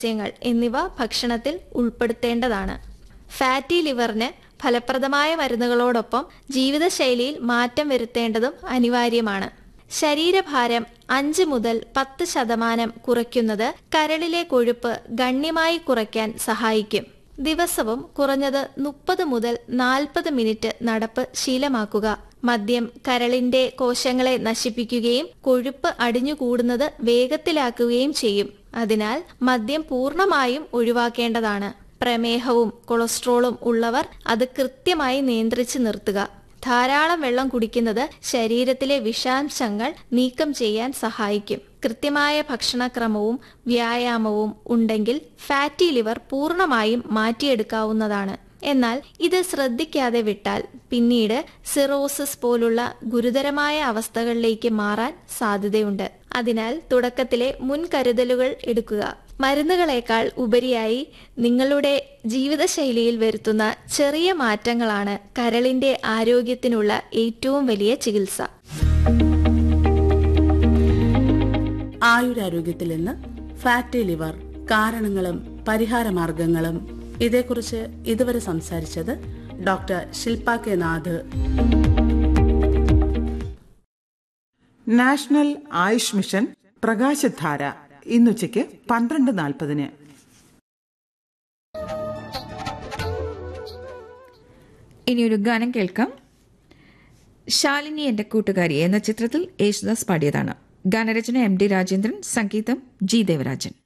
സസ്യങ്ങൾ എന്നിവ ഭക്ഷണത്തിൽ ഉൾപ്പെടുത്തേണ്ടതാണ് ഫാറ്റി ലിവറിന് ഫലപ്രദമായ മരുന്നുകളോടൊപ്പം ജീവിതശൈലിയിൽ മാറ്റം വരുത്തേണ്ടതും അനിവാര്യമാണ് ശരീരഭാരം അഞ്ച് മുതൽ പത്ത് ശതമാനം കുറയ്ക്കുന്നത് കരളിലെ കൊഴുപ്പ് ഗണ്യമായി കുറയ്ക്കാൻ സഹായിക്കും ദിവസവും കുറഞ്ഞത് മുപ്പത് മുതൽ നാൽപ്പത് മിനിറ്റ് നടപ്പ് ശീലമാക്കുക മദ്യം കരളിന്റെ കോശങ്ങളെ നശിപ്പിക്കുകയും കൊഴുപ്പ് അടിഞ്ഞുകൂടുന്നത് വേഗത്തിലാക്കുകയും ചെയ്യും അതിനാൽ മദ്യം പൂർണ്ണമായും ഒഴിവാക്കേണ്ടതാണ് പ്രമേഹവും കൊളസ്ട്രോളും ഉള്ളവർ അത് കൃത്യമായി നിയന്ത്രിച്ച് നിർത്തുക ധാരാളം വെള്ളം കുടിക്കുന്നത് ശരീരത്തിലെ വിഷാംശങ്ങൾ നീക്കം ചെയ്യാൻ സഹായിക്കും കൃത്യമായ ഭക്ഷണക്രമവും വ്യായാമവും ഉണ്ടെങ്കിൽ ഫാറ്റി ലിവർ പൂർണ്ണമായും മാറ്റിയെടുക്കാവുന്നതാണ് എന്നാൽ ഇത് ശ്രദ്ധിക്കാതെ വിട്ടാൽ പിന്നീട് സിറോസിസ് പോലുള്ള ഗുരുതരമായ അവസ്ഥകളിലേക്ക് മാറാൻ സാധ്യതയുണ്ട് അതിനാൽ തുടക്കത്തിലെ മുൻകരുതലുകൾ എടുക്കുക മരുന്നുകളേക്കാൾ ഉപരിയായി നിങ്ങളുടെ ജീവിതശൈലിയിൽ വരുത്തുന്ന ചെറിയ മാറ്റങ്ങളാണ് കരളിന്റെ ആരോഗ്യത്തിനുള്ള ഏറ്റവും വലിയ ചികിത്സ ആയുരാരോഗ്യത്തിൽ നിന്ന് ഫാറ്റി ലിവർ കാരണങ്ങളും പരിഹാരമാർഗങ്ങളും ഇതേക്കുറിച്ച് ഇതുവരെ സംസാരിച്ചത് doctor Shilpa K Nath national Ayush mission പ്രകാശധാര ഇന്നുച്ചയ്ക്ക് പന്ത്രണ്ട് നാൽപ്പതിന് ഇനിയൊരു ഗാനം കേൾക്കാം ശാലിനി എന്റെ കൂട്ടുകാരി എന്ന ചിത്രത്തിൽ യേശുദാസ് പാടിയതാണ് ഗാനരചന എം ഡി രാജേന്ദ്രൻ സംഗീതം ജി ദേവരാജൻ